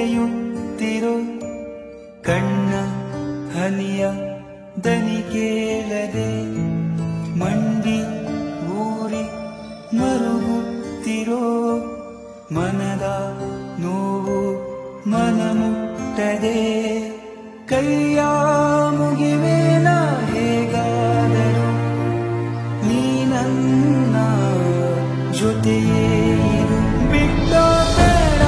ಕರೆಯುತ್ತಿರೋ ಕಣ್ಣ ಹನಿಯ ದನಿ ಕೇಳದೆ ಮಂಡಿ ಊರಿ ಮರುಗುತ್ತಿರೋ ಮನದ ನೋವು ಮನ ಮುಟ್ಟದೆ ಕೈಯ ಮುಗಿವೇನ ಹೇಗಾದರೂ ನೀ ನನ್ನ ಜೊತೆಯೇ ಇರು. ಬಿಟ್ಟೋ ಬೇಡ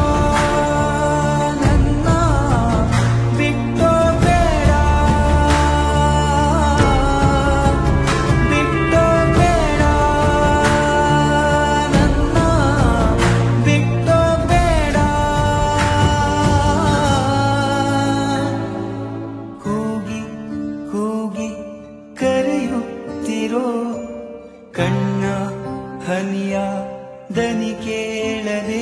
ನನ್ನ ಬಿಟ್ಟೋ ಬೇಡ ಬಿಟ್ಟೋ ಬೇಡ ನನ್ನ ಬಿಟ್ಟೋ ಬೇಡ ಕೂಗಿ ಕೂಗಿ ಕರೆಯುತ್ತಿರೋ ಕಣ್ಣ ಹನಿಯ ದನಿ ಕೇಳದೆ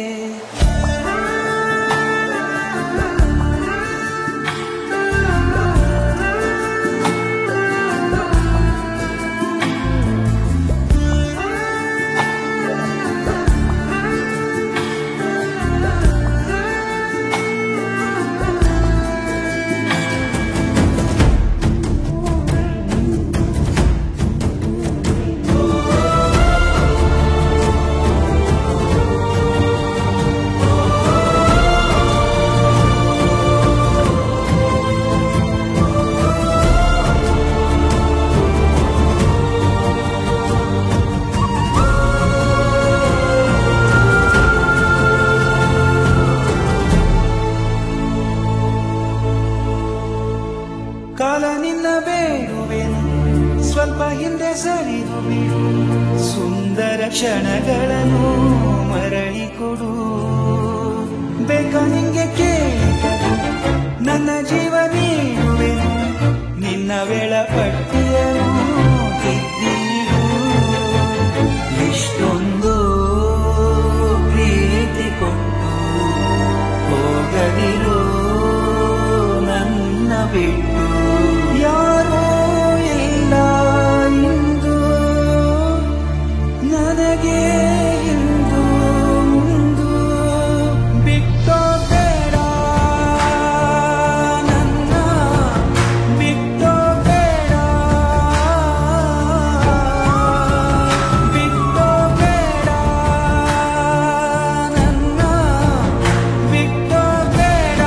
ಕಾಲ ನಿನ್ನ ಬೇಡುವೆನು ಸ್ವಲ್ಪ ಹಿಂದೆ ಸರಿದು ಬಿಡು ಸುಂದರ ಕ್ಷಣಗಳನ್ನು ಮರಳಿ ಕೊಡು ಬೇಕ ನಿಂಗೆ ಕೇಳಿದರು ನನ್ನ ಜೀವ ನೀಡುವೆನು ನಿನ್ನ ವೇಳಪಟ್ಟಿಯನು ತಿದ್ದಿಡು ಇಷ್ಟೊಂದು ಪ್ರೀತಿ ಕೊಟ್ಟು ಹೋಗದಿರು ನನ್ನ ಬಿಟ್ಟು ಯಾರೋ ಇಲ್ಲ ಇಂದು ನನಗೆ ಇಂದು ಮುಂದು ಬಿಟ್ಟೋ ಬೇಡ ನನ್ನ ಬಿಟ್ಟೋ ಬೇಡ ಬಿಟ್ಟೋ ಬೇಡ ನನ್ನ ಬಿಟ್ಟೋ ಬೇಡ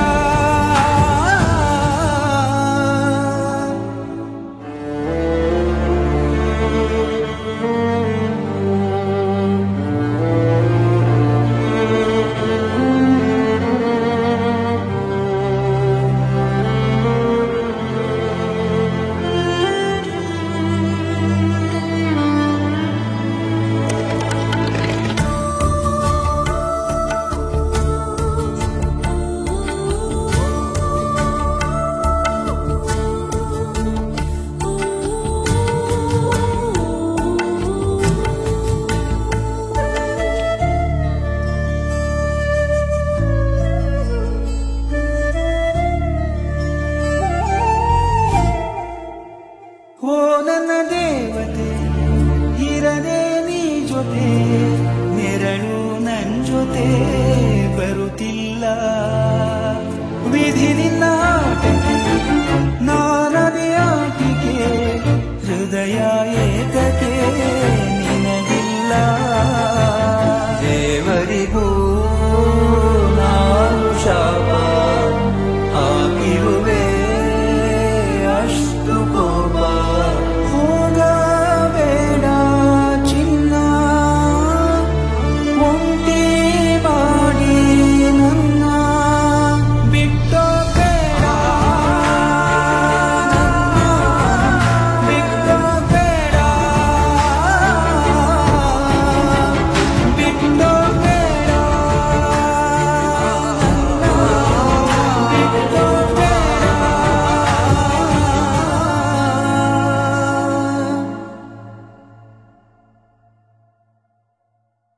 ಓ ನನ್ನ ದೇವತೆ ಇರದೆ ನೀ ಜೊತೆ ನೆರಳು ನನ್ ಜೊತೆ ಬರುತ್ತಿಲ್ಲ ವಿಧಿ ನಿನ್ನ ಆಟಕ್ಕೆ ನಾನದೇ ಆಟಿಕೆ ಹೃದಯ ಏತಕ್ಕೆ ನಿನಗಿಲ್ಲ ದೇವರಿಗೂ